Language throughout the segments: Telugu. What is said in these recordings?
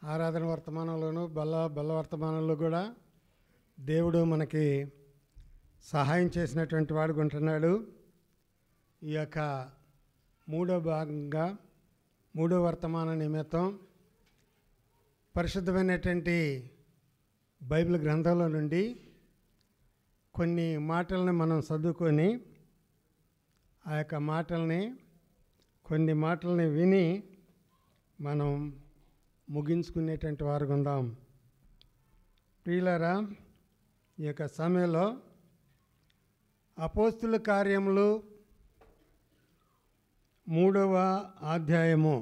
ఆరాధన వర్తమానంలోను బల్ల బల్ల వర్తమానంలో కూడా దేవుడు మనకి సహాయం చేసినటువంటి వాడు ఉంటున్నాడు ఈ యొక్క మూడో భాగంగా మూడో వర్తమాన నిమిత్తం పరిశుద్ధమైనటువంటి బైబిల్ గ్రంథంలో నుండి కొన్ని మాటల్ని మనం చదువుకొని ఆ యొక్క మాటల్ని కొన్ని మాటల్ని విని మనం ముగించుకునేటువంటి వారు ఉందాం ప్రియులరా ఈ యొక్క సమయంలో అపోస్తుల కార్యములు మూడవ అధ్యాయము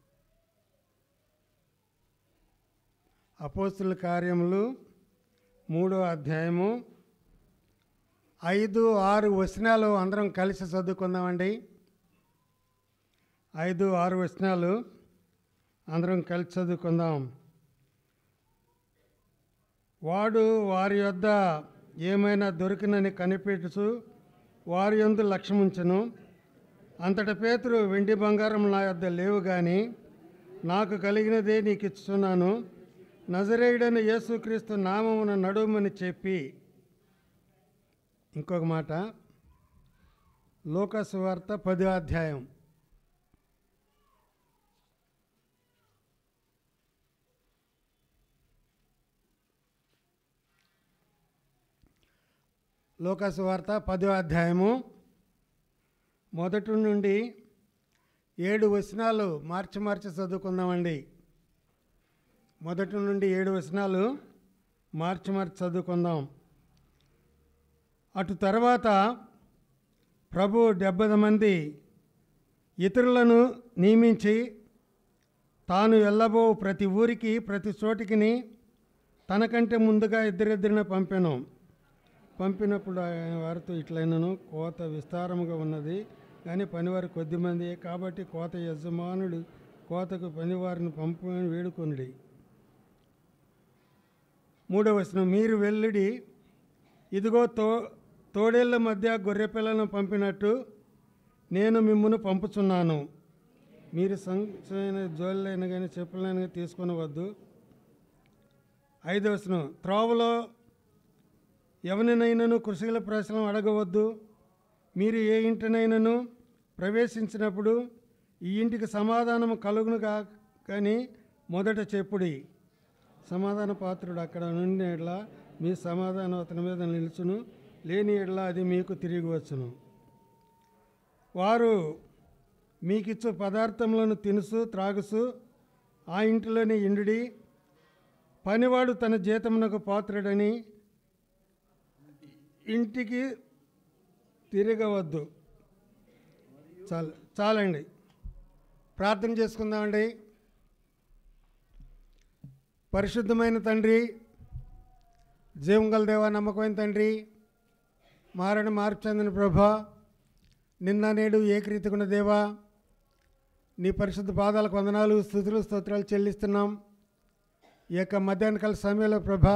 అపోస్తుల కార్యములు మూడవ అధ్యాయము ఐదు ఆరు వచనాలు అందరం కలిసి చదువుకుందామండి ఐదు ఆరు వచనాలు అందరం కలిసి చదువుకుందాం వాడు వారి యొద్ద ఏమైనా దొరికినని కనిపెట్టుచు వారి యందు లక్ష్యముంచును అంతట పేతురు వెండి బంగారం నా యొద్ద లేవు కానీ నాకు కలిగినదే నీకు ఇస్తున్నాను నజరేయుడని యేసుక్రీస్తు నామమున నడుమని చెప్పి ఇంకొక మాట లోకసు వార్త పదో అధ్యాయం లోకసు వార్త పదో అధ్యాయము మొదటి నుండి ఏడు వచనాలు మార్చి మార్చి చదువుకుందామండి మొదటి నుండి ఏడు వచనాలు మార్చి మార్చి చదువుకుందాం అటు తర్వాత ప్రభు డెబ్బై మంది ఇతరులను నియమించి తాను వెళ్ళబో ప్రతి ఊరికి ప్రతి చోటికిని తనకంటే ముందుగా ఇద్దరిద్దరిని పంపాను పంపినప్పుడు ఆయన వారితో ఇట్లయినను కోత విస్తారముగా ఉన్నది కానీ పనివారు కొద్దిమంది కాబట్టి కోత యజమానుడు కోతకు పనివారిని పంపమని వేడుకొనుడి మూడవ వచనం మీరు వెళ్ళుడి ఇదిగో తో తోడేళ్ల మధ్య గొర్రె పిల్లలను పంపినట్టు నేను మిమ్మును పంపుచున్నాను మీరు సంచైన జోళ్ళైన కానీ చెప్పులైన కానీ తీసుకొనవద్దు ఐదవ వచనం త్రోవలో ఎవరినైనాను కృషిగల ప్రశ్నలు అడగవద్దు మీరు ఏ ఇంటినైనాను ప్రవేశించినప్పుడు ఈ ఇంటికి సమాధానము కలుగును కా కానీ మొదట చెప్పుడి సమాధాన పాత్రుడు అక్కడ నుండి ఎడ్ల మీ సమాధానం అతని మీద నిలుచును లేని ఎడ్ల అది మీకు తిరిగి వచ్చును వారు మీకిచ్చు పదార్థములను తినుసు త్రాగుసు ఆ ఇంటిలోని ఇండుడి పనివాడు తన జీతమునకు పాత్రుడని ఇంటికి తిరగవద్దు చాలు చాలండి ప్రార్థన చేసుకుందామండి పరిశుద్ధమైన తండ్రి జీవంగల దేవ నమ్మకమైన తండ్రి మారణ మార్పు చెందిన ప్రభా నిన్న నేడు ఏకరీతికున్న దేవా నీ పరిశుద్ధ పాదాలకు వందనాలు స్థుతులు స్తోత్రాలు చెల్లిస్తున్నాం ఈ యొక్క మధ్యాహ్న కాల సమయంలో ప్రభా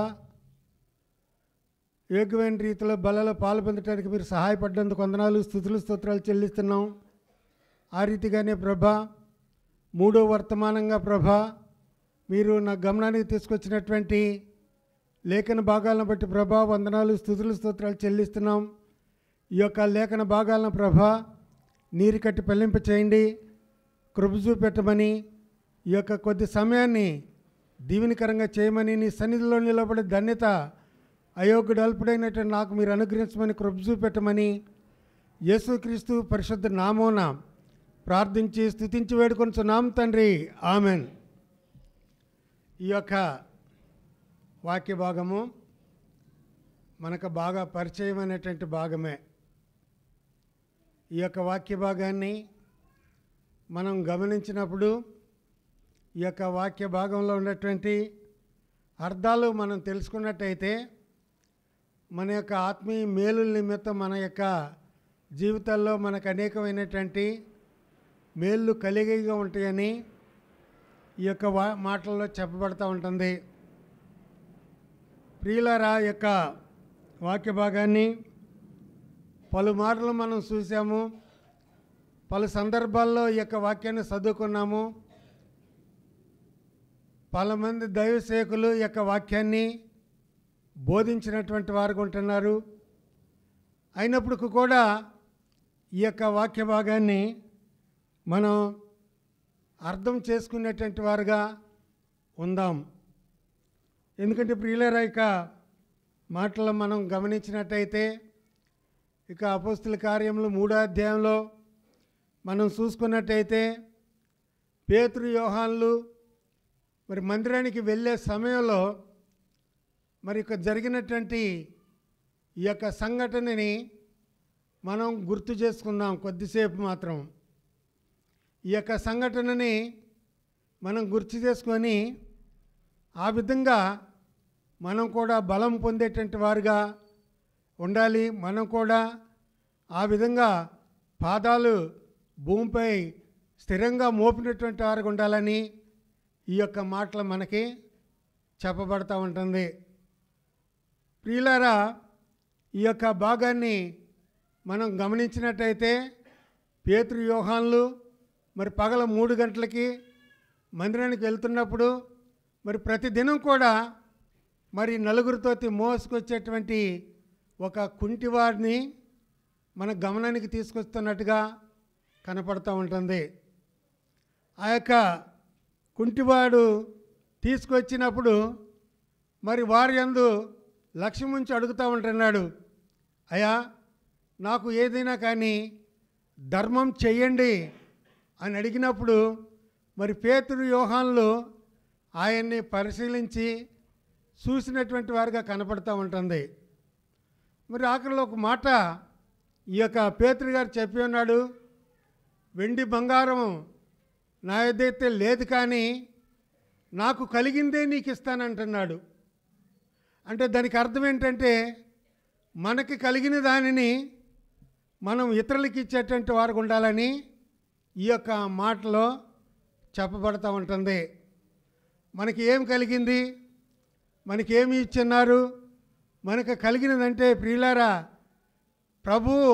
యోగ్యమైన రీతిలో బలలో పాలు పొందడానికి మీరు సహాయపడ్డందుకు వందనాలు స్థుతులు స్తోత్రాలు చెల్లిస్తున్నాం ఆ రీతిగానే ప్రభా మూడో వర్తమానంగా ప్రభా మీరు నా గమనానికి తీసుకొచ్చినటువంటి లేఖన భాగాలను బట్టి ప్రభా వందనాలు స్థుతులు స్తోత్రాలు చెల్లిస్తున్నాం ఈ యొక్క లేఖన భాగాలను ప్రభా నీరు కట్టి పెళ్లింప చేయండి కృప చూపెట్టమని ఈ యొక్క కొద్ది సమయాన్ని దీవెనకరంగా చేయమని నీ సన్నిధిలో నిలబడే ధన్యత అయోగ్యుడు అల్పుడైనటువంటి నాకు మీరు అనుగ్రహించమని కృప చూపెట్టమని యేసుక్రీస్తు పరిశుద్ధ నామోన ప్రార్థించి స్థుతించి వేడుకొంచున్నాం తండ్రి ఆమెన్ ఈ యొక్క వాక్య భాగము మనకు బాగా పరిచయమైనటువంటి భాగమే ఈ యొక్క వాక్య భాగాన్ని మనం గమనించినప్పుడు ఈ యొక్క వాక్య భాగంలో ఉన్నటువంటి అర్థాలు మనం తెలుసుకున్నట్టయితే మన యొక్క ఆత్మీయ మేలుల నిమిత్తం మన యొక్క జీవితాల్లో మనకు అనేకమైనటువంటి మేళ్ళు కలిగిగా ఉంటాయని ఈ యొక్క వా మాటల్లో చెప్పబడుతూ ఉంటుంది ప్రియులరా యొక్క వాక్య భాగాన్ని పలు మాటలు మనం చూసాము పలు సందర్భాల్లో ఈ యొక్క వాక్యాన్ని చదువుకున్నాము పలుమంది దైవ సేవకులు ఈ యొక్క వాక్యాన్ని బోధించినటువంటి వారు ఉంటున్నారు అయినప్పటికీ కూడా ఈ యొక్క వాక్య భాగాన్ని మనం అర్థం చేసుకునేటువంటి వారుగా ఉందాం ఎందుకంటే ప్రియులరా ఇక మాటలు మనం గమనించినట్టయితే ఇక అపోస్తుల కార్యములు మూడో అధ్యాయంలో మనం చూసుకున్నట్టయితే పేతురు యోహాన్లు మరి మందిరానికి వెళ్ళే సమయంలో మరి ఇక జరిగినటువంటి ఈ యొక్క సంఘటనని మనం గుర్తు చేసుకుందాం కొద్దిసేపు మాత్రం ఈ యొక్క సంఘటనని మనం గుర్తు చేసుకొని ఆ విధంగా మనం కూడా బలం పొందేటువంటి వారుగా ఉండాలి మనం కూడా ఆ విధంగా పాదాలు భూమిపై స్థిరంగా మోపినటువంటి వారుగా ఉండాలని ఈ యొక్క మాటలు మనకి చెప్పబడతా ఉంటుంది ప్రియులారా ఈ యొక్క భాగాన్ని మనం గమనించినట్టయితే పేతృ వ్యూహాన్లు మరి పగల మూడు గంటలకి మందిరానికి వెళ్తున్నప్పుడు మరి ప్రతిదినం కూడా మరి నలుగురితోటి మోసుకొచ్చేటువంటి ఒక కుంటివాడిని మన గమనానికి తీసుకొస్తున్నట్టుగా కనపడుతూ ఉంటుంది ఆ యొక్క కుంటివాడు తీసుకొచ్చినప్పుడు మరి వారి యందు లక్ష్యం ఉంచి అడుగుతూ ఉంటున్నాడు అయ్యా నాకు ఏదైనా కానీ ధర్మం చెయ్యండి అని అడిగినప్పుడు మరి పేతురు వ్యూహాల్లో ఆయన్ని పరిశీలించి చూసినటువంటి వారుగా కనపడుతూ ఉంటుంది మరి ఆఖరిలో ఒక మాట ఈ యొక్క పేతురు గారు చెప్పి ఉన్నాడు వెండి బంగారం నా ఎద్దైతే లేదు కానీ నాకు కలిగిందే నీకు ఇస్తానంటున్నాడు అంటే దానికి అర్థం ఏంటంటే మనకి కలిగిన దానిని మనం ఇతరులకి ఇచ్చేటువంటి వారు ఉండాలని ఈ యొక్క మాటలో చెప్పబడతా ఉంటుంది మనకి ఏం కలిగింది మనకి ఏమి ఇచ్చిన్నారు మనకు కలిగినదంటే ప్రియులారా ప్రభువు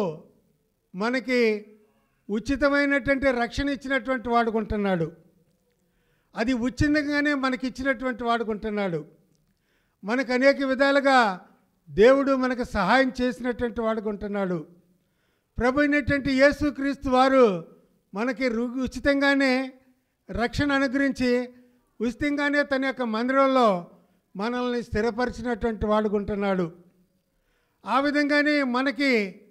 మనకి ఉచితమైనటువంటి రక్షణ ఇచ్చినటువంటి వాడుకుంటున్నాడు అది ఉచితంగానే మనకి ఇచ్చినటువంటి వాడుకుంటున్నాడు మనకు అనేక విధాలుగా దేవుడు మనకు సహాయం చేసినటువంటి వాడుకుంటున్నాడు ప్రభు అయినటువంటి యేసుక్రీస్తు వారు మనకి రు- ఉచితంగానే రక్షణ అనుగ్రహించి ఉచితంగానే తన యొక్క మందిరంలో మనల్ని స్థిరపరిచినటువంటి వాడుకుంటున్నాడు ఆ విధంగానే మనకి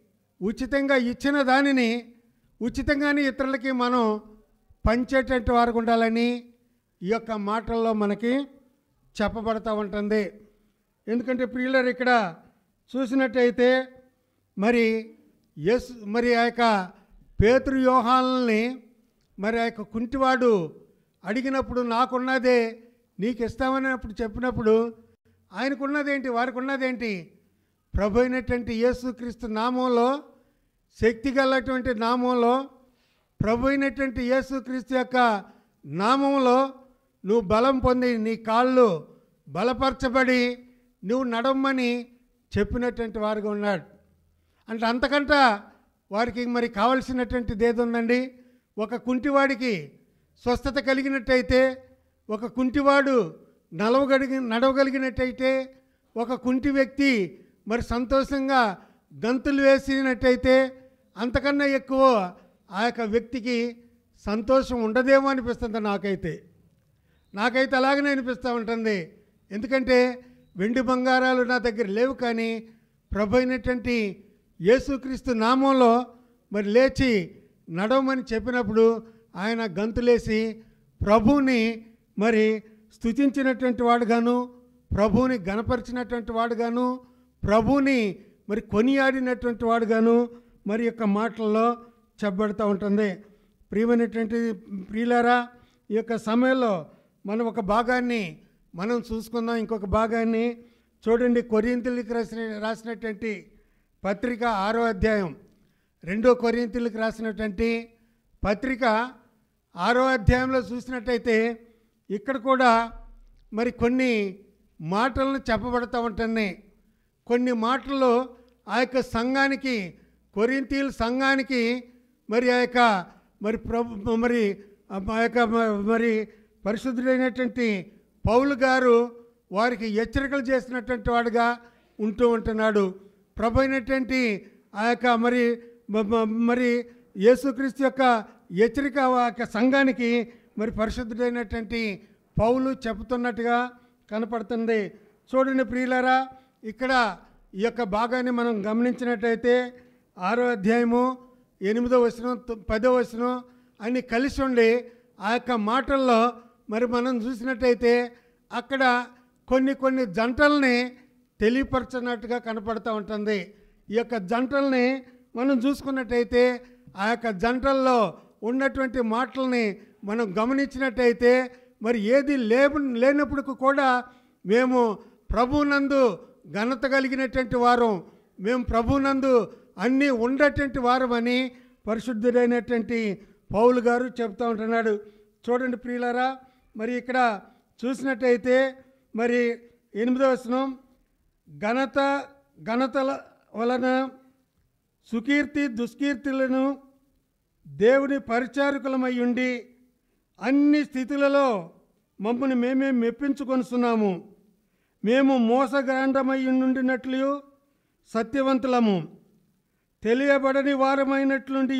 ఉచితంగా ఇచ్చిన దానిని ఉచితంగానే ఇతరులకి మనం పంచేటట్టు వారు ఉండాలని ఈ యొక్క మాటల్లో మనకి చెప్పబడతా ఉంటుంది ఎందుకంటే ప్రియులర్ ఇక్కడ చూసినట్టయితే మరి యస్ మరి ఆ యొక్క పేతృ వ్యూహాలని మరి ఆ యొక్క కుంటివాడు అడిగినప్పుడు నాకున్నదే నీకు ఇస్తామన్నప్పుడు చెప్పినప్పుడు ఆయనకున్నదేంటి వారికి ఉన్నదేంటి ప్రభు అయినటువంటి యేసుక్రీస్తు నామంలో శక్తి గలటువంటి నామంలో ప్రభు అయినటువంటి యేసుక్రీస్తు యొక్క నామంలో నువ్వు బలం పొంది నీ కాళ్ళు బలపరచబడి నువ్వు నడమ్మని చెప్పినటువంటి వారుగా ఉన్నాడు అంటే అంతకంట వారికి మరి కావలసినటువంటిది ఏది ఉందండి ఒక కుంటివాడికి స్వస్థత కలిగినట్టయితే ఒక కుంటివాడు నలవగలిగి నడవగలిగినట్టయితే ఒక కుంటి వ్యక్తి మరి సంతోషంగా గంతులు వేసినట్టయితే అంతకన్నా ఎక్కువ ఆ యొక్క వ్యక్తికి సంతోషం ఉండదేమో అనిపిస్తుంది నాకైతే నాకైతే అలాగనే అనిపిస్తూ ఉంటుంది ఎందుకంటే వెండి బంగారాలు నా దగ్గర లేవు కానీ ప్రభు అయినటువంటి యేసుక్రీస్తు నామంలో మరి లేచి నడవమని చెప్పినప్పుడు ఆయన గంతులేసి ప్రభువుని మరి స్తుతించినటువంటి వాడుగాను ప్రభువుని గణపరిచినటువంటి వాడుగాను ప్రభువుని మరి కొనియాడినటువంటి వాడుగాను మరి యొక్క మాటల్లో చెప్పబడుతూ ఉంటుంది ప్రియమైనటువంటి ప్రియులారా ఈ యొక్క సమయంలో మనం ఒక భాగాన్ని మనం చూసుకుందాం ఇంకొక భాగాన్ని చూడండి కొరింతలకి రాసిన రాసినటువంటి పత్రిక ఆరో అధ్యాయం రెండో కొరింతలకు రాసినటువంటి పత్రిక ఆరో అధ్యాయంలో చూసినట్టయితే ఇక్కడ కూడా మరి కొన్ని మాటలను చెప్పబడుతూ ఉంటున్నాయి కొన్ని మాటలు ఆ యొక్క సంఘానికి కొరింతీల సంఘానికి మరి ఆ యొక్క మరి ప్రభు మరి ఆ యొక్క మ- మరి పరిశుద్ధుడైనటువంటి పౌలు గారు వారికి హెచ్చరికలు చేసినటువంటి వాడుగా ఉంటూ ఉంటున్నాడు ప్రభు అయినటువంటి ఆ యొక్క మరి మ- మ- మరి యేసుక్రీస్తు యొక్క హెచ్చరిక ఆ యొక్క సంఘానికి మరి పరిశుద్ధుడైనటువంటి పౌలు చెబుతున్నట్టుగా కనపడుతుంది చూడండి ప్రియులారా ఇక్కడ ఈ యొక్క భాగాన్ని మనం గమనించినట్టయితే ఆరో అధ్యాయము ఎనిమిదో వచనం తొ- పదో వచనం అన్ని కలిసి ఉండి ఆ యొక్క మాటల్లో మరి మనం చూసినట్టయితే అక్కడ కొన్ని కొన్ని జంటల్ని తెలియపరచినట్టుగా కనపడుతూ ఉంటుంది ఈ యొక్క జంటల్ని మనం చూసుకున్నట్టయితే ఆ యొక్క జంటల్లో ఉన్నటువంటి మాటల్ని మనం గమనించినట్టయితే మరి ఏది లేవు లేనప్పుడు కూడా మేము ప్రభునందు ఘనత కలిగినటువంటి వారం మేము ప్రభునందు అన్నీ ఉండేటువంటి వారమని పరిశుద్ధుడైనటువంటి పౌలు గారు చెప్తూ ఉంటున్నాడు చూడండి ప్రియులారా మరి ఇక్కడ చూసినట్టయితే మరి ఎనిమిదవ వచనం ఘనత ఘనతల వలన సుకీర్తి దుష్కీర్తులను దేవుని పరిచారకులమై ఉండి అన్ని స్థితులలో మమ్మల్ని మేమే మెప్పించుకొనుస్తున్నాము మేము మోసగ్రాండమై ఉండినట్లు సత్యవంతులము తెలియబడని వారమైనట్లుండి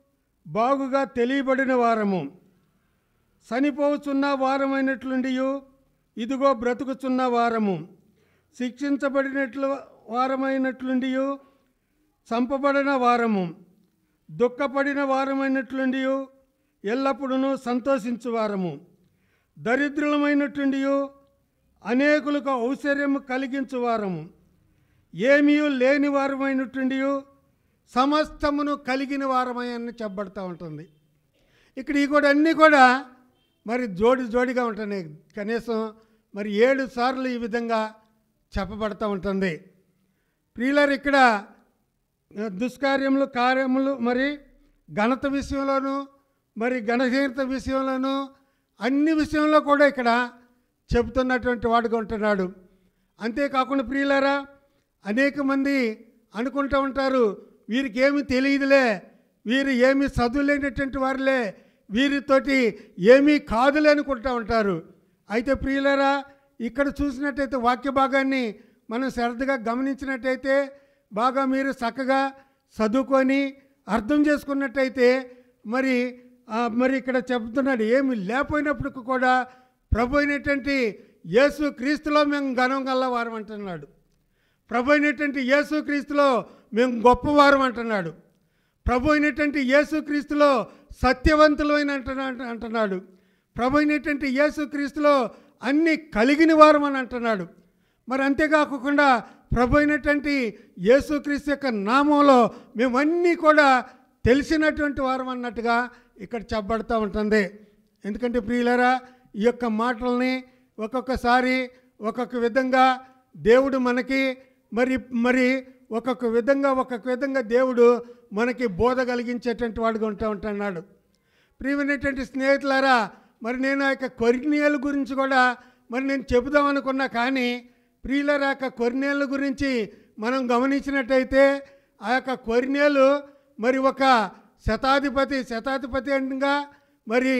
బాగుగా తెలియబడిన వారము చనిపోవచ్చున్న వారమైనట్లుండి ఇదిగో బ్రతుకుచున్న వారము శిక్షించబడినట్లు వారమైనట్లుండి చంపబడిన వారము దుఃఖపడిన వారమైనట్లుండి ఎల్లప్పుడూ సంతోషించు వారము దరిద్రులమైనట్లుండి అనేకులకు ఔశ్వర్యము కలిగించు వారము ఏమీ లేని వారమైనట్లుండి సమస్తమును కలిగిన వారమై అని చెప్పబడుతూ ఉంటుంది ఇక్కడ ఈ కూడా అన్నీ కూడా మరి జోడి జోడిగా ఉంటున్నాయి కనీసం మరి ఏడు సార్లు ఈ విధంగా చెప్పబడుతూ ఉంటుంది ప్రియులర్ ఇక్కడ ఆ, దుష్కార్యములు కార్యములు మరి ఘనత విషయంలోనూ మరి ఘనహీనత విషయంలోనూ అన్ని విషయంలో కూడా ఇక్కడ చెబుతున్నటువంటి వాడుగా ఉంటున్నాడు అంతేకాకుండా ప్రియులారా అనేక మంది అనుకుంటూ ఉంటారు వీరికి ఏమి తెలియదులే వీరు ఏమి చదువులేనటువంటి వారులే వీరితోటి ఏమీ కాదులే అనుకుంటూ ఉంటారు అయితే ప్రియులరా ఇక్కడ చూసినట్టయితే వాక్య భాగాన్ని మనం శ్రద్ధగా గమనించినట్టయితే బాగా మీరు చక్కగా చదువుకొని అర్థం చేసుకున్నట్టయితే మరి ఆ, మరి ఇక్కడ చెప్తున్నాడు ఏమి లేకపోయినప్పుడు కూడా ప్రభు అయినటువంటి యేసు క్రీస్తులో మేము ఘనం గల్లవారం అంటున్నాడు ప్రభు అయినటువంటి యేసు క్రీస్తులో మేము గొప్పవారం అంటున్నాడు ప్రభు అయినటువంటి యేసుక్రీస్తులో సత్యవంతులమైన అంటున్నా- అంటున్నాడు ప్రభు అయినటువంటి యేసుక్రీస్తులో అన్ని కలిగిన వారం అని అంటున్నాడు మరి అంతేకాకుండా ప్రభు అయినటువంటి యేసుక్రీస్తు యొక్క నామంలో మేమన్నీ కూడా తెలిసినటువంటి వారం అన్నట్టుగా ఇక్కడ చెప్పబడుతూ ఉంటుంది ఎందుకంటే ప్రియులరా ఈ యొక్క మాటల్ని ఒక్కొక్కసారి ఒక్కొక్క విధంగా దేవుడు మనకి మరి మరి ఒక్కొక్క విధంగా ఒక్కొక్క విధంగా దేవుడు మనకి బోధ కలిగించేటువంటి వాడుగా ఉంటా ఉంటున్నాడు ప్రియమైనటువంటి స్నేహితులారా మరి నేను ఆ యొక్క కొరినియల గురించి కూడా మరి నేను చెబుదాం అనుకున్నా కానీ ప్రియులర యొక్క కొరినేల గురించి మనం గమనించినట్టయితే ఆ యొక్క కొరినేలు మరి ఒక శతాధిపతి శతాధిపతి అనగా మరి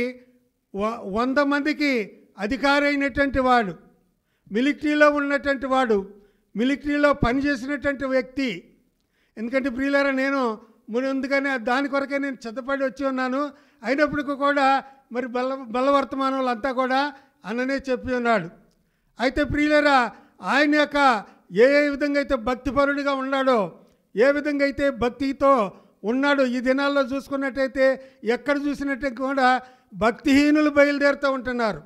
వ- వంద మందికి అధికారి అయినటువంటి వాడు మిలిటరీలో ఉన్నటువంటి వాడు మిలిటరీలో పనిచేసినటువంటి వ్యక్తి ఎందుకంటే ప్రియులారా నేను ముందుగానే దాని కొరకే నేను చిత్తపడి వచ్చి ఉన్నాను అయినప్పటికీ కూడా మరి బల బలవర్తమానంలో అంతా కూడా అన్ననే చెప్పి ఉన్నాడు అయితే ప్రియులరా ఆయన యొక్క ఏ ఏ విధంగా అయితే భక్తిపరుడిగా ఉన్నాడో ఏ విధంగా అయితే భక్తితో ఉన్నాడో ఈ దినాల్లో చూసుకున్నట్టయితే ఎక్కడ చూసినట్టు కూడా భక్తిహీనులు బయలుదేరుతూ ఉంటున్నారు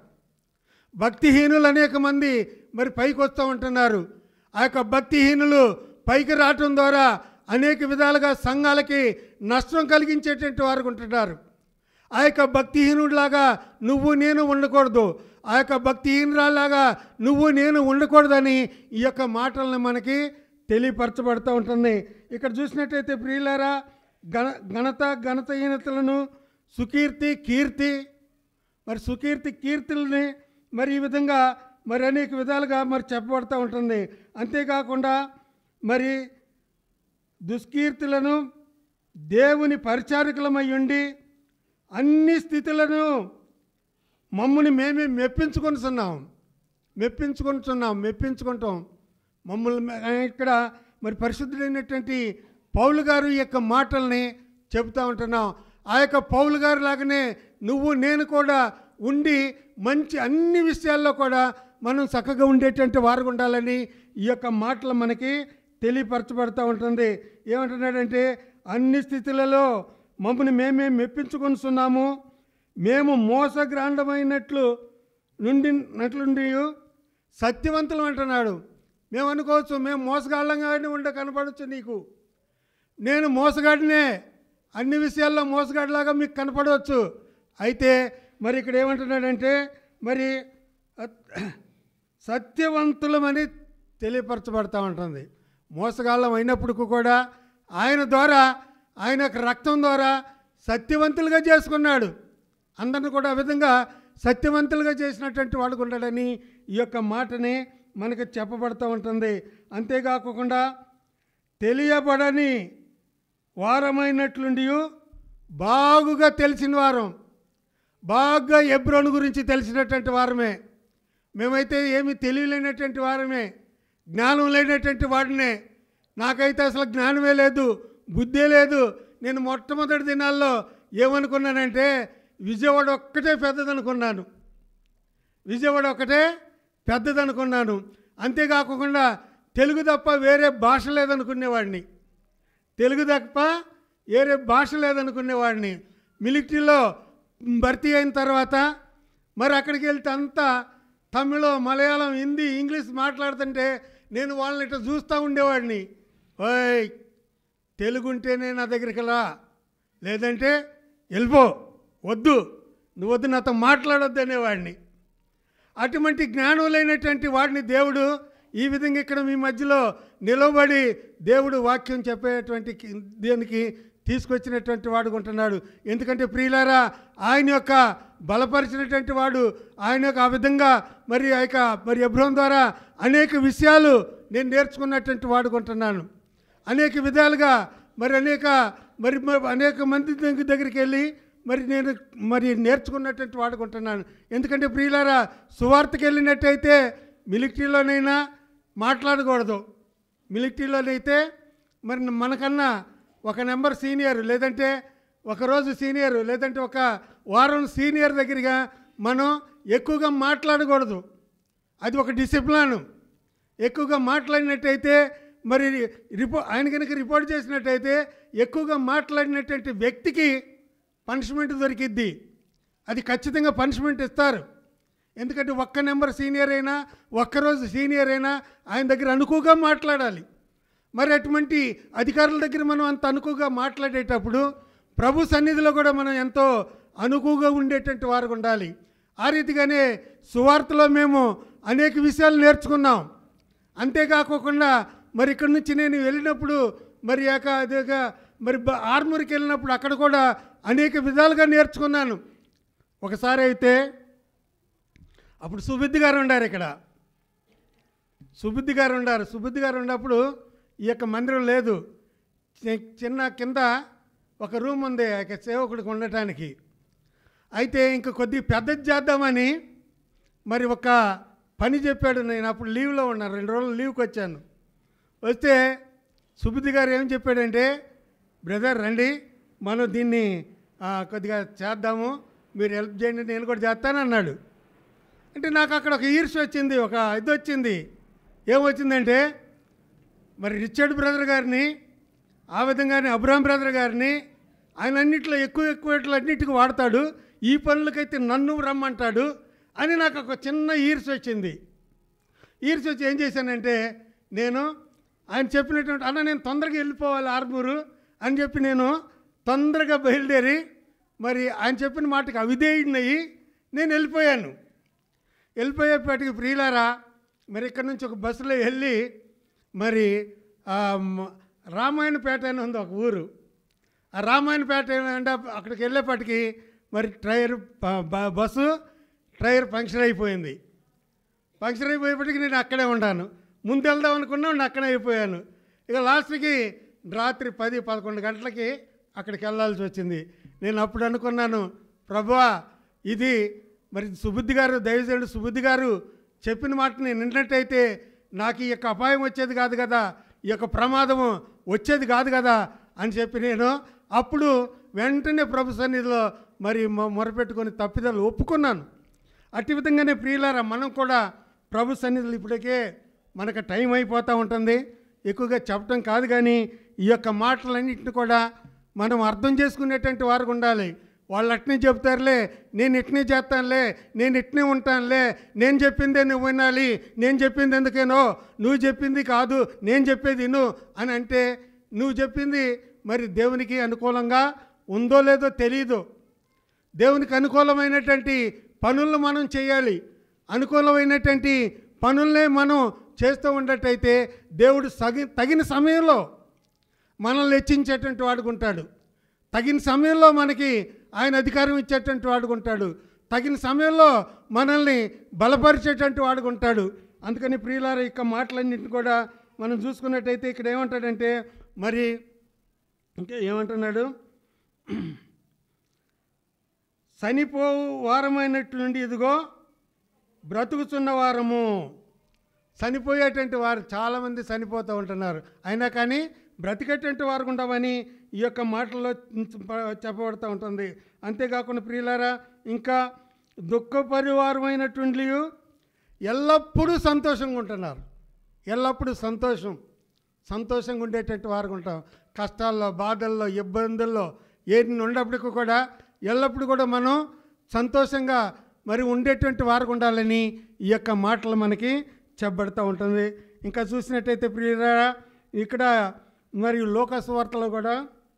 భక్తిహీనులు అనేక మంది మరి పైకి వస్తూ ఉంటున్నారు ఆ యొక్క భక్తిహీనులు పైకి రావటం ద్వారా అనేక విధాలుగా సంఘాలకి నష్టం కలిగించేటువంటి వారు ఉంటున్నారు ఆ యొక్క భక్తిహీనుడిలాగా నువ్వు నేను ఉండకూడదు ఆ యొక్క భక్తిహీనురాలాగా నువ్వు నేను ఉండకూడదని ఈ యొక్క మాటలను మనకి తెలియపరచబడుతూ ఉంటుంది ఇక్కడ చూసినట్టయితే ప్రియులారా గణ ఘనత ఘనతహీనతలను సుకీర్తి కీర్తి మరి సుకీర్తి కీర్తుల్ని మరి ఈ విధంగా మరి అనేక విధాలుగా మరి చెప్పబడుతూ ఉంటుంది అంతేకాకుండా మరి దుష్కీర్తులను దేవుని పరిచారకులమై ఉండి అన్ని స్థితులను మమ్మల్ని మేమే మెప్పించుకొనిస్తున్నాం మెప్పించుకుంటున్నాం మెప్పించుకుంటాం మమ్మల్ని ఇక్కడ మరి పరిశుద్ధుడైనటువంటి పౌలు గారు ఈ యొక్క మాటల్ని చెబుతూ ఉంటున్నాం ఆ యొక్క పౌలు గారు లాగానే నువ్వు నేను కూడా ఉండి మంచి అన్ని విషయాల్లో కూడా మనం చక్కగా ఉండేటువంటి వారు ఉండాలని ఈ యొక్క మాటలు మనకి తెలియపరచబడుతూ ఉంటుంది ఏమంటున్నాడంటే అన్ని స్థితులలో మమ్మల్ని మేమే మెప్పించుకొనిస్తున్నాము మేము మోసగ్రాండమైనట్లు నుండి నట్లుండి సత్యవంతులు అంటున్నాడు మేము అనుకోవచ్చు మేము మోసగాళ్ళంగానే ఉండ కనపడవచ్చు నీకు నేను మోసగాడినే అన్ని విషయాల్లో మోసగాడిలాగా మీకు కనపడవచ్చు అయితే మరి ఇక్కడ ఏమంటున్నాడంటే మరి అత్- సత్యవంతులమని తెలియపరచబడతా ఉంటుంది మోసగాళ్ళం అయినప్పుడు కూడా ఆయన ద్వారా ఆయన యొక్క రక్తం ద్వారా సత్యవంతులుగా చేసుకున్నాడు అందరిని కూడా ఆ విధంగా సత్యవంతులుగా చేసినటువంటి వాడు ఉన్నాడని ఈ యొక్క మాటని మనకు చెప్పబడుతూ ఉంటుంది అంతేకాకుండా తెలియబడని వారమైనట్లుండి బాగుగా తెలిసిన వారం బాగా ఎబ్రోన్ గురించి తెలిసినటువంటి వారమే మేమైతే ఏమీ తెలియలేనటువంటి వారమే జ్ఞానం లేనటువంటి వాడినే నాకైతే అసలు జ్ఞానమే లేదు బుద్ధే లేదు నేను మొట్టమొదటి దినాల్లో ఏమనుకున్నానంటే విజయవాడ ఒక్కటే పెద్దదనుకున్నాను విజయవాడ ఒకటే పెద్దదనుకున్నాను అంతేకాకుండా తెలుగు తప్ప వేరే భాష లేదనుకునేవాడిని తెలుగు తప్ప వేరే భాష లేదనుకునేవాడిని మిలిటరీలో భర్తీ అయిన తర్వాత మరి అక్కడికి వెళ్తే అంతా తమిళం మలయాళం హిందీ ఇంగ్లీష్ మాట్లాడుతుంటే నేను వాళ్ళని ఇట్లా చూస్తూ ఉండేవాడిని ఓయ్ తెలుగు ఉంటేనే నా దగ్గరికి రా లేదంటే వెళ్ళిపో వద్దు నువ్వు వద్దు నాతో మాట్లాడొద్దు అనేవాడిని అటువంటి జ్ఞానం లేనటువంటి వాడిని దేవుడు ఈ విధంగా ఇక్కడ మీ మధ్యలో నిలబడి దేవుడు వాక్యం చెప్పేటువంటి కి- దేనికి తీసుకొచ్చినటువంటి వాడు ఉంటున్నాడు ఎందుకంటే ప్రియులారా ఆయన యొక్క బలపరిచినటువంటి వాడు ఆయన యొక్క ఆ విధంగా మరి ఆ యొక్క మరి అభ్రం ద్వారా అనేక విషయాలు నేను నేర్చుకున్నటువంటి వాడుకుంటున్నాను అనేక విధాలుగా మరి అనేక మరి మ- అనేక మంది దగ్గ- దగ్గరికి వెళ్ళి మరి నేను మరి నేర్చుకున్నటువంటి వాడుకుంటున్నాను ఎందుకంటే ప్రియులారా సువార్తకి వెళ్ళినట్టయితే మిలిటరీలోనైనా మాట్లాడకూడదు మిలిటరీలోనైతే మరి మనకన్నా ఒక నెంబర్ సీనియర్ లేదంటే ఒకరోజు సీనియర్ లేదంటే ఒక వారం సీనియర్ దగ్గరగా మనం ఎక్కువగా మాట్లాడకూడదు అది ఒక డిసిప్లిన్ ఎక్కువగా మాట్లాడినట్టయితే మరి రిపో ఆయన కనుక రిపోర్ట్ చేసినట్టయితే ఎక్కువగా మాట్లాడినటువంటి వ్యక్తికి పనిష్మెంట్ దొరికిద్ది అది ఖచ్చితంగా పనిష్మెంట్ ఇస్తారు ఎందుకంటే ఒక్క నెంబర్ సీనియర్ అయినా ఒక్కరోజు సీనియర్ అయినా ఆయన దగ్గర అనుకువగా మాట్లాడాలి మరి అటువంటి అధికారుల దగ్గర మనం అంత అనుకువగా మాట్లాడేటప్పుడు ప్రభు సన్నిధిలో కూడా మనం ఎంతో అనుకువగా ఉండేటువంటి వారు ఉండాలి ఆ రీతిగానే సువార్తలో మేము అనేక విషయాలు నేర్చుకున్నాం అంతేకాకుండా మరి ఇక్కడి నుంచి నేను వెళ్ళినప్పుడు మరి యొక్క అదేగా మరి బ- ఆర్మూర్కి వెళ్ళినప్పుడు అక్కడ కూడా అనేక విధాలుగా నేర్చుకున్నాను ఒకసారి అయితే అప్పుడు సుబుద్ధి గారు ఉండారు ఇక్కడ సుబుద్ధి గారు ఉండారు సుబుద్ధి గారు ఉన్నప్పుడు ఈ యొక్క మందిరం లేదు చి- చిన్న కింద ఒక రూమ్ ఉంది ఆ యొక్క సేవకుడికి ఉండటానికి అయితే ఇంక కొద్దిగా పెద్దది చేద్దామని మరి ఒక పని చెప్పాడు నేను అప్పుడు లీవ్లో ఉన్నాను రెండు రోజులు లీవ్కి వచ్చాను వస్తే సుబుద్ధి గారు ఏం చెప్పాడంటే బ్రదర్ రండి మనం దీన్ని ఆ, కొద్దిగా చేద్దాము మీరు హెల్ప్ చేయండి నేను కూడా చేస్తాను అన్నాడు అంటే నాకు అక్కడ ఒక ఈర్ష వచ్చింది ఒక ఇది వచ్చింది ఏమొచ్చిందంటే మరి రిచర్డ్ బ్రదర్ గారిని ఆ విధంగానే అబ్రాహం బ్రదర్ గారిని ఆయన అన్నింటిలో ఎక్కువ ఎక్కువ ఇట్లా అన్నిటికీ వాడతాడు ఈ పనులకైతే నన్ను రమ్మంటాడు అని నాకు ఒక చిన్న ఈర్ష వచ్చింది ఈర్ష వచ్చి ఏం చేశానంటే నేను ఆయన చెప్పినటువంటి అన్న నేను తొందరగా వెళ్ళిపోవాలి ఆర్మూరు అని చెప్పి నేను తొందరగా బయలుదేరి మరి ఆయన చెప్పిన మాటకి అవిధేయుడినయ్యి నేను వెళ్ళిపోయాను వెళ్ళిపోయేపాటికి ప్రియులారా మరి ఇక్కడ నుంచి ఒక బస్సులో వెళ్ళి మరి ఆ, మ- రామాయణపేట అని ఉంది ఒక ఊరు ఆ రామాయణపేట అంటే అక్కడికి వెళ్ళేపాటికి మరి టైర్ బ- బ- బస్సు టైర్ పంక్చర్ అయిపోయింది పంక్చర్ అయిపోయేప్పటికి నేను అక్కడే ఉన్నాను ముందు వెళ్దాం అనుకున్నా నేను అక్కడే అయిపోయాను ఇక లాస్ట్కి రాత్రి పది పదకొండు గంటలకి అక్కడికి వెళ్ళాల్సి వచ్చింది నేను అప్పుడు అనుకున్నాను ప్రభువా ఇది మరి సుబుద్ధి గారు దైవజనుడు సుబుద్ధి గారు చెప్పిన మాట నేను విన్నట్టయితే నాకు ఈ యొక్క అపాయం వచ్చేది కాదు కదా ఈ యొక్క ప్రమాదము వచ్చేది కాదు కదా అని చెప్పి నేను అప్పుడు వెంటనే ప్రభు సన్నిధిలో మరి మొ- మొరపెట్టుకొని తప్పిదాలు ఒప్పుకున్నాను అట్టి విధంగానే ప్రియులారా మనం కూడా ప్రభు సన్నిధులు ఇప్పటికే మనకు టైం అయిపోతూ ఉంటుంది ఎక్కువగా చెప్పటం కాదు కానీ ఈ యొక్క మాటలన్నింటిని కూడా మనం అర్థం చేసుకునేటువంటి వారు ఉండాలి వాళ్ళు అట్నే చెప్తారులే నేను ఇట్నే చేస్తానులే నేను ఇట్నే ఉంటానులే నేను చెప్పిందే నువ్వు వినాలి నేను చెప్పింది ఎందుకేనో నువ్వు చెప్పింది కాదు నేను చెప్పేది విను అని అంటే నువ్వు చెప్పింది మరి దేవునికి అనుకూలంగా ఉందో లేదో తెలియదు దేవునికి అనుకూలమైనటువంటి పనులను మనం చేయాలి అనుకూలమైనటువంటి పనులనే మనం చేస్తూ ఉన్నట్టయితే దేవుడు సగి తగిన సమయంలో మనల్ని హెచ్చించేటువంటి వాడుకుంటాడు తగిన సమయంలో మనకి ఆయన అధికారం ఇచ్చేటువంటి వాడుకుంటాడు తగిన సమయంలో మనల్ని బలపరిచేటువంటి వాడుకుంటాడు అందుకని ప్రియులార యొక్క మాటలన్నింటిని కూడా మనం చూసుకున్నట్టయితే ఇక్కడ ఏమంటాడంటే మరి ఇంకా ఏమంటున్నాడు చనిపోవు వారమైనటువంటి ఇదిగో బ్రతుకుతున్న వారము చనిపోయేటువంటి వారు చాలామంది చనిపోతూ ఉంటున్నారు అయినా కానీ బ్రతికేటువంటి వారు ఉండవని ఈ యొక్క మాటల్లో చెప్పబడుతూ ఉంటుంది అంతేకాకుండా ప్రియులారా ఇంకా దుఃఖ పరివారమైనటువంటి ఎల్లప్పుడూ సంతోషంగా ఉంటున్నారు ఎల్లప్పుడూ సంతోషం సంతోషంగా ఉండేటట్టు వారు ఉంటాం కష్టాల్లో బాధల్లో ఇబ్బందుల్లో ఏది ఉన్నప్పటికీ కూడా ఎల్లప్పుడూ కూడా మనం సంతోషంగా మరి ఉండేటువంటి వారు ఉండాలని ఈ యొక్క మాటలు మనకి చెప్పబడుతూ ఉంటుంది ఇంకా చూసినట్టయితే ప్రియురా ఇక్కడ మరియు లోకస్వార్తలో కూడా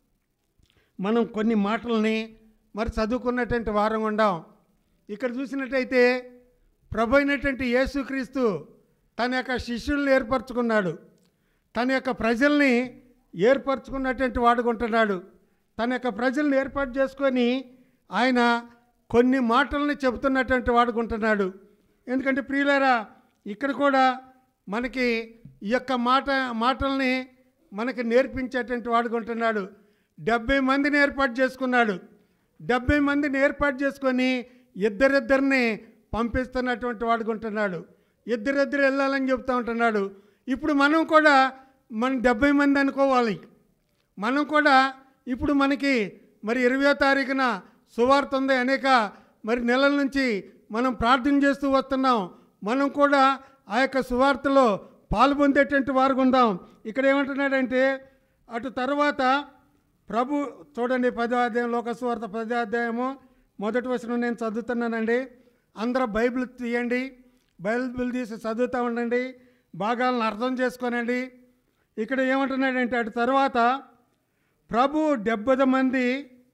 మనం కొన్ని మాటలని మరి చదువుకున్నటువంటి వారం ఉండాం ఇక్కడ చూసినట్టయితే ప్రభు అయినటువంటి యేసుక్రీస్తు తన యొక్క శిష్యుల్ని ఏర్పరచుకున్నాడు తన యొక్క ప్రజల్ని ఏర్పరచుకున్నటువంటి వాడుకుంటున్నాడు తన యొక్క ప్రజల్ని ఏర్పాటు చేసుకొని ఆయన కొన్ని మాటల్ని చెబుతున్నటువంటి వాడుకుంటున్నాడు ఎందుకంటే ప్రియులారా ఇక్కడ కూడా మనకి ఈ యొక్క మాట మాటల్ని మనకి నేర్పించేటువంటి వాడుకుంటున్నాడు డెబ్బై మందిని ఏర్పాటు చేసుకున్నాడు డెబ్బై మందిని ఏర్పాటు చేసుకొని ఇద్దరిద్దరిని పంపిస్తున్నటువంటి వాడుకుంటున్నాడు ఇద్దరిద్దరు వెళ్ళాలని చెప్తూ ఉంటున్నాడు ఇప్పుడు మనం కూడా మన డెబ్బై మంది అనుకోవాలి మనం కూడా ఇప్పుడు మనకి మరి ఇరవయో తారీఖున సువార్త ఉంది అనేక మరి నెలల నుంచి మనం ప్రార్థన చేస్తూ వస్తున్నాం మనం కూడా ఆ యొక్క సువార్తలో పాల్పొందేటువంటి వారు ఉందాం ఇక్కడ ఏమంటున్నాడంటే అటు తర్వాత ప్రభు చూడండి పదో అధ్యాయం లోక సువార్త పదో అధ్యాయము మొదటి వచనం నేను చదువుతున్నానండి అందరూ బైబిల్ తీయండి బైబిల్ తీసి చదువుతూ ఉండండి భాగాలను అర్థం చేసుకోనండి ఇక్కడ ఏమంటున్నాడంటే అటు తర్వాత ప్రభు డెబ్బై మంది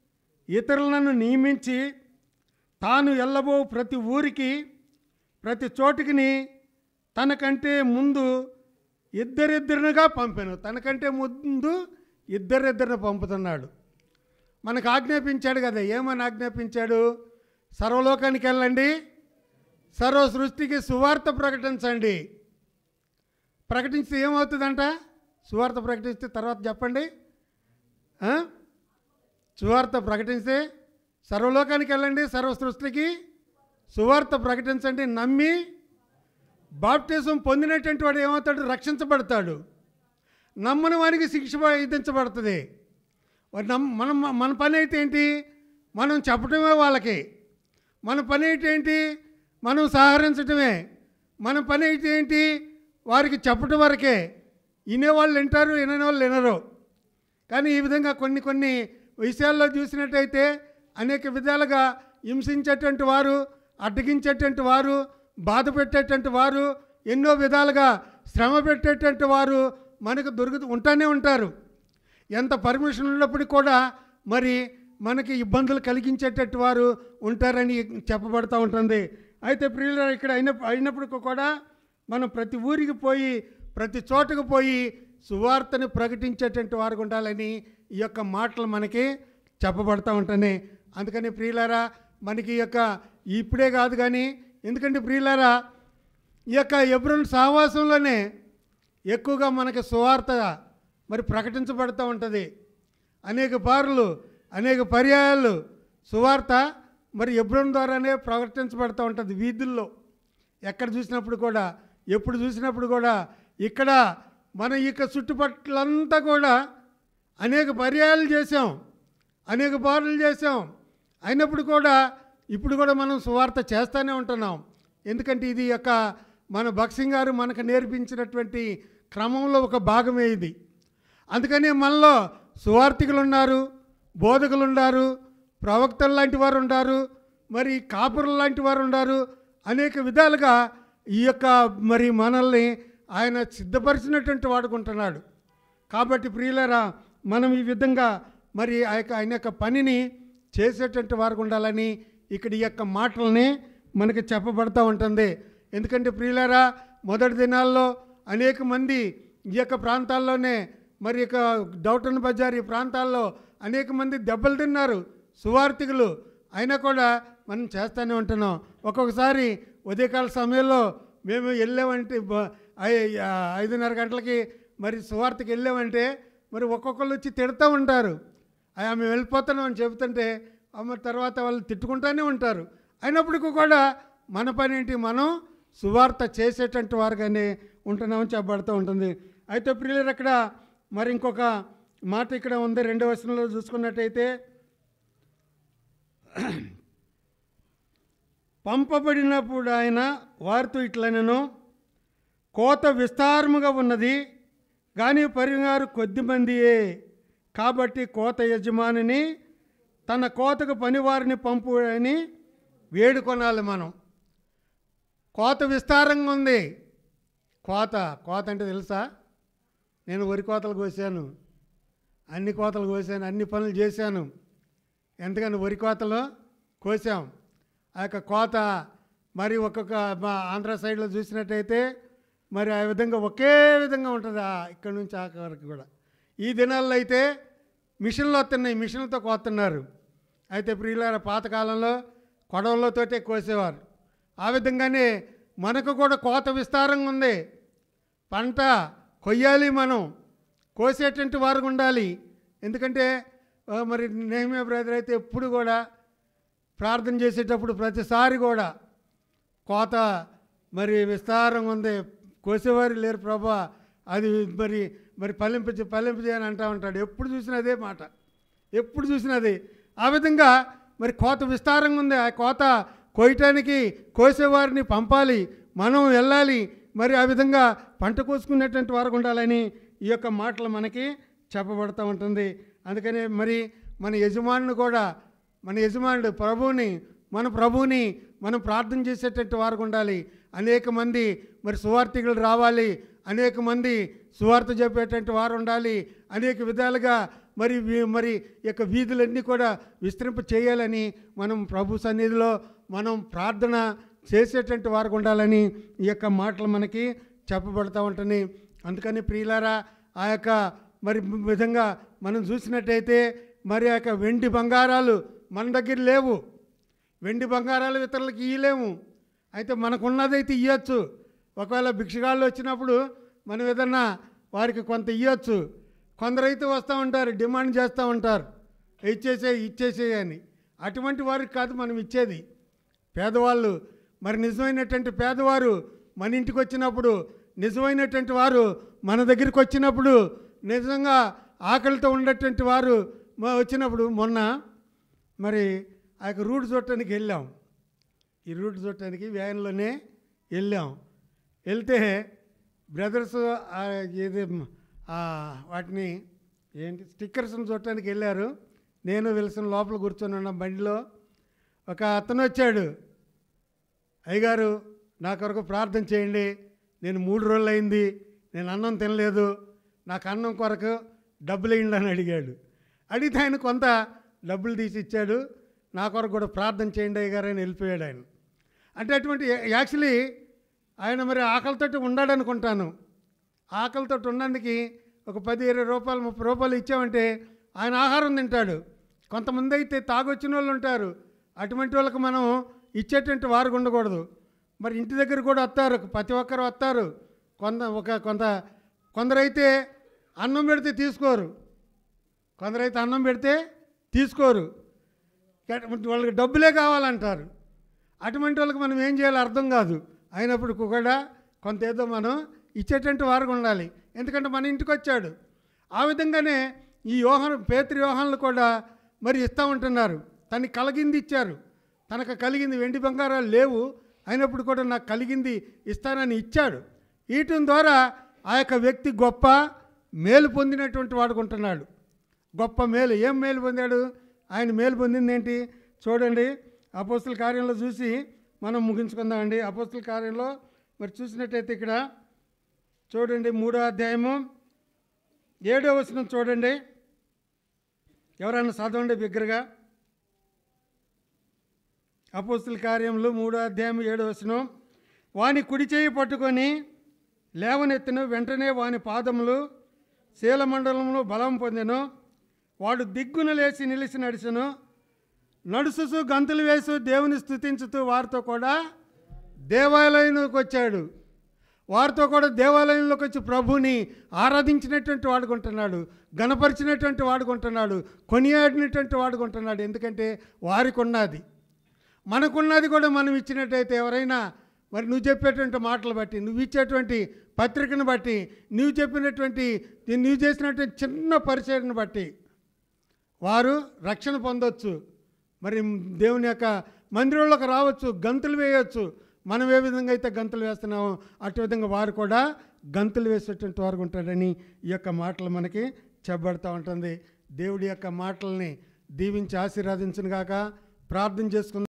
ఇతరులను నియమించి తాను వెళ్ళబో ప్రతి ఊరికి ప్రతి చోటికిని తనకంటే ముందు ఇద్దరిద్దరినిగా పంపాను తనకంటే ముందు ఇద్దరిద్దరిని పంపుతున్నాడు మనకు ఆజ్ఞాపించాడు కదా ఏమని ఆజ్ఞాపించాడు సర్వలోకానికి వెళ్ళండి సర్వ సృష్టికి సువార్త ప్రకటించండి ప్రకటిస్తే ఏమవుతుందంట సువార్త ప్రకటిస్తే తర్వాత చెప్పండి ఆ? సువార్త ప్రకటిస్తే సర్వలోకానికి వెళ్ళండి సర్వ సృష్టికి సువార్త ప్రకటించండి నమ్మి బాప్టిజం పొందినటువంటి వాడు ఏమవుతాడు రక్షించబడతాడు నమ్మని వారికి శిక్ష విధించబడుతుంది వాడు నమ్ మనం మన పని అయితే ఏంటి మనం చెప్పటమే వాళ్ళకి మన పని అయితే ఏంటి మనం సహకరించటమే మన పని అయితే ఏంటి వారికి చెప్పటం వరకే వినేవాళ్ళు వింటారు వినని వాళ్ళు వినరు కానీ ఈ విధంగా కొన్ని కొన్ని విషయాల్లో చూసినట్టయితే అనేక విధాలుగా హింసించేటువంటి వారు అడ్డగించేటువంటి వారు బాధ పెట్టేటువంటి వారు ఎన్నో విధాలుగా శ్రమ పెట్టేటువంటి వారు మనకు దొరుకుతూ ఉంటానే ఉంటారు ఎంత పర్మిషన్ ఉన్నప్పటికీ కూడా మరి మనకి ఇబ్బందులు కలిగించేటట్టు వారు ఉంటారని చెప్పబడుతూ ఉంటుంది అయితే ప్రియులు ఇక్కడ అయిన అయినప్పటికీ కూడా మనం ప్రతి ఊరికి పోయి ప్రతి చోటకు పోయి సువార్తని ప్రకటించేటువంటి వారు ఉండాలని ఈ యొక్క మాటలు మనకి చెప్పబడుతూ ఉంటాయి అందుకని ప్రియులారా మనకి ఈ యొక్క ఇప్పుడే కాదు కానీ ఎందుకంటే ప్రియులారా ఈ యొక్క ఎబ్రోన్ సహవాసంలోనే ఎక్కువగా మనకి సువార్త మరి ప్రకటించబడుతూ ఉంటుంది అనేక పార్లు అనేక పర్యాయాలు సువార్త మరి ఎబ్రోన్ ద్వారానే ప్రకటించబడుతూ ఉంటుంది వీధుల్లో ఎక్కడ చూసినప్పుడు కూడా ఎప్పుడు చూసినప్పుడు కూడా ఇక్కడ మన ఇక చుట్టుపక్కలంతా కూడా అనేక పర్యాయాలు చేసాం అనేక బారులు చేసాం అయినప్పుడు కూడా ఇప్పుడు కూడా మనం సువార్త చేస్తూనే ఉంటున్నాం ఎందుకంటే ఇది యొక్క మన భక్సింగ్ గారు మనకు నేర్పించినటువంటి క్రమంలో ఒక భాగమే ఇది అందుకని మనలో సువార్థికులు ఉన్నారు బోధకులు ఉన్నారు ప్రవక్తలు లాంటి వారు ఉన్నారు మరి కాపురులు లాంటి వారు ఉన్నారు అనేక విధాలుగా ఈ యొక్క మరి మనల్ని ఆయన సిద్ధపరిచినటువంటి వాడుకుంటున్నాడు కాబట్టి ప్రియులరా మనం ఈ విధంగా మరి ఆ యొక్క ఆయన యొక్క పనిని చేసేటువంటి వారు ఉండాలని ఇక్కడ ఈ యొక్క మాటల్ని మనకి చెప్పబడుతూ ఉంటుంది ఎందుకంటే ప్రియులరా మొదటి దినాల్లో అనేక మంది ఈ యొక్క ప్రాంతాల్లోనే మరి ఇక డౌటన్ బజార్ ఈ ప్రాంతాల్లో అనేక మంది దెబ్బలు తిన్నారు సువార్థికులు అయినా కూడా మనం చేస్తూనే ఉంటున్నాం ఒక్కొక్కసారి ఉదయకాల సమయంలో మేము వెళ్ళామంటే బ- ఐ- ఆ, ఐదున్నర గంటలకి మరి సువార్తకి వెళ్ళామంటే మరి ఒక్కొక్కరు వచ్చి తిడుతూ ఉంటారు అయ్యా మేము వెళ్ళిపోతున్నాం అని చెబుతుంటే అమ్మ తర్వాత వాళ్ళు తిట్టుకుంటూనే ఉంటారు అయినప్పటికీ కూడా మన పని ఏంటి మనం సువార్త చేసేటట్టు వారుగానే ఉంటున్నామని చెప్పబడుతూ ఉంటుంది అయితే ప్రియులర్ అక్కడ మరి ఇంకొక మాట ఇక్కడ ఉంది రెండవ వచనంలో చూసుకున్నట్టయితే పంపబడినప్పుడు ఆయన వారితో ఇట్లనను కోత విస్తారముగా ఉన్నది కానీ పరిగారు కొద్దిమందియే కాబట్టి కోత యజమానిని తన కోతకు పనివారిని పంపు అని వేడుకొనాలి మనం కోత విస్తారంగా ఉంది కోత కోత అంటే తెలుసా నేను వరి కోతలు కోసాను అన్ని కోతలు కోసాను అన్ని పనులు చేశాను ఎందుకని వరి కోతలు కోసాం ఆ యొక్క కోత మరి ఒక్కొక్క మా ఆంధ్ర సైడ్లో చూసినట్టయితే మరి ఆ విధంగా ఒకే విధంగా ఉంటుంది ఆ ఇక్కడ నుంచి ఆ వరకు కూడా ఈ దినాల్లో అయితే మిషన్లు వస్తున్నాయి మిషన్లతో కోస్తున్నారు అయితే ప్రియులార పాతకాలంలో కొడవలతోటే కోసేవారు ఆ విధంగానే మనకు కూడా కోత విస్తారంగా ఉంది పంట కొయ్యాలి మనం కోసేటువంటి వారు ఉండాలి ఎందుకంటే ఆ, మరి నేమే బ్రదర్ అయితే ఎప్పుడు కూడా ప్రార్థన చేసేటప్పుడు ప్రతిసారి కూడా కోత మరి విస్తారంగా ఉంది కోసేవారు లేరు ప్రభా అది మరి మరి పల్లింపు పల్లింపు చేయని అంటా ఉంటాడు ఎప్పుడు చూసినా అదే మాట ఎప్పుడు చూసినా అదే ఆ విధంగా మరి కోత విస్తారంగా ఉంది ఆ కోత కోయటానికి కోసేవారిని పంపాలి మనం వెళ్ళాలి మరి ఆ విధంగా పంట కోసుకునేటువంటి వారు ఉండాలని ఈ యొక్క మాటలు మనకి చెప్పబడుతూ ఉంటుంది అందుకనే మరి మన యజమానుని కూడా మన యజమానుడు ప్రభువుని మన ప్రభువుని మనం ప్రార్థన చేసేటట్టు వారు ఉండాలి అనేక మంది మరి సువార్థికులు రావాలి అనేక మంది సువార్త చెప్పేటట్టు వారు ఉండాలి అనేక విధాలుగా మరి వీ- మరి ఈ యొక్క వీధులన్నీ కూడా విస్తరింప చేయాలని మనం ప్రభు సన్నిధిలో మనం ప్రార్థన చేసేటట్టు వారు ఉండాలని ఈ యొక్క మాటలు మనకి చెప్పబడుతూ ఉంటుంది అందుకని ప్రియులారా ఆ యొక్క మరి విధంగా మనం చూసినట్టయితే మరి ఆ యొక్క వెండి బంగారాలు మన దగ్గర లేవు వెండి బంగారాలు ఇతరులకు ఇయ్యలేము అయితే మనకున్నదైతే ఇవ్వచ్చు ఒకవేళ భిక్షగాళ్ళు వచ్చినప్పుడు మనం ఏదన్నా వారికి కొంత ఇవ్వచ్చు కొందరైతే వస్తూ ఉంటారు డిమాండ్ చేస్తూ ఉంటారు ఇచ్చేసే ఇచ్చేసే అని అటువంటి వారికి కాదు మనం ఇచ్చేది పేదవాళ్ళు మరి నిజమైనటువంటి పేదవారు మన ఇంటికి వచ్చినప్పుడు నిజమైనటువంటి వారు మన దగ్గరికి వచ్చినప్పుడు నిజంగా ఆకలితో ఉన్నటువంటి వారు మ- వచ్చినప్పుడు మొన్న మరి ఆ యొక్క రూట్ చూడటానికి వెళ్ళాం ఈ రూట్ చూడటానికి వ్యాన్లోనే వెళ్ళాం వెళ్తే బ్రదర్స్ ఆ ఇది ఆ వాటిని ఏంటి స్టిక్కర్స్ని చూడటానికి వెళ్ళారు నేను విల్సన్ లోపల కూర్చొని ఉన్న బండిలో ఒక అతను వచ్చాడు అయ్యగారు నా కొరకు ప్రార్థన చేయండి నేను మూడు రోజులు అయింది నేను అన్నం తినలేదు నాకు అన్నం కొరకు డబ్బులు వేయండి అని అడిగాడు అడిగితే ఆయన కొంత డబ్బులు తీసి ఇచ్చాడు నా కొరకు కూడా ప్రార్థన చేయండి అయ్యగారు అని వెళ్ళిపోయాడు ఆయన అంటే అటువంటి యాక్చువల్లీ ఆయన మరి ఆకలితోటి ఉన్నాడు అనుకుంటాను ఆకలితో ఉన్నందుకు ఒక పది ఇరవై రూపాయలు ముప్పై రూపాయలు ఇచ్చామంటే ఆయన ఆహారం తింటాడు కొంతమంది అయితే తాగొచ్చిన వాళ్ళు ఉంటారు అటువంటి వాళ్ళకి మనం ఇచ్చేటువంటి వారు ఉండకూడదు మరి ఇంటి దగ్గర కూడా వస్తారు ప్రతి ఒక్కరు వస్తారు కొంత ఒక కొంత కొందరైతే అన్నం పెడితే తీసుకోరు కొందరైతే అన్నం పెడితే తీసుకోరు కా- వాళ్ళకి డబ్బులే కావాలంటారు అటువంటి వాళ్ళకి మనం ఏం చేయాలో అర్థం కాదు అయినప్పుడు కూడా కొంత ఏదో మనం ఇచ్చేటువంటి వారుగా ఉండాలి ఎందుకంటే మన ఇంటికి వచ్చాడు ఆ విధంగానే ఈ యోహన పేతృ యోహాన్లు కూడా మరి ఇస్తూ ఉంటున్నారు తనకి కలిగింది ఇచ్చారు తనకు కలిగింది వెండి బంగారాలు లేవు అయినప్పుడు కూడా నాకు కలిగింది ఇస్తానని ఇచ్చాడు ఈయటం ద్వారా ఆ యొక్క వ్యక్తి గొప్ప మేలు పొందినటువంటి వాడుకుంటున్నాడు గొప్ప మేలు ఏం మేలు పొందాడు ఆయన మేలు పొందింది ఏంటి చూడండి అపోస్తుల కార్యంలో చూసి మనం ముగించుకుందామండి అపోస్తుల కార్యంలో మరి చూసినట్టయితే ఇక్కడ చూడండి మూడో అధ్యాయము ఏడో వచనం చూడండి ఎవరైనా చదవండి బిగ్గరగా అపోస్తుల కార్యములు మూడో అధ్యాయం ఏడో వచనం వాని కుడి చేయి పట్టుకొని లేవనెత్తిన వెంటనే వాని పాదములు శీలమండలంలో బలం పొందెను వాడు దిగ్గున లేచి నిలిచి నడిచెను నడుచుచు గంతులు వేసు దేవుని స్థుతించుతూ వారితో కూడా దేవాలయంలోకి వచ్చాడు వారితో కూడా దేవాలయంలోకి వచ్చి ప్రభుని ఆరాధించినటువంటి వాడుకుంటున్నాడు గణపరిచినటువంటి వాడుకుంటున్నాడు కొనియాడినటువంటి వాడుకుంటున్నాడు ఎందుకంటే వారికి ఉన్నది మనకున్నది కూడా మనం ఇచ్చినట్టయితే ఎవరైనా మరి నువ్వు చెప్పేటువంటి మాటలు బట్టి నువ్వు ఇచ్చేటువంటి పత్రికను బట్టి నువ్వు చెప్పినటువంటి నువ్వు చేసినటువంటి చిన్న పరిచయను బట్టి వారు రక్షణ పొందొచ్చు మరి దేవుని యొక్క మందిరంలోకి రావచ్చు గంతులు వేయవచ్చు మనం ఏ విధంగా అయితే గంతులు వేస్తున్నామో అటు విధంగా వారు కూడా గంతులు వేసేటువంటి వారు ఉంటాడని ఈ యొక్క మాటలు మనకి చెప్పబడుతూ ఉంటుంది దేవుడి యొక్క మాటల్ని దీవించి ఆశీర్వదించును గాక ప్రార్థన చేసుకుందాం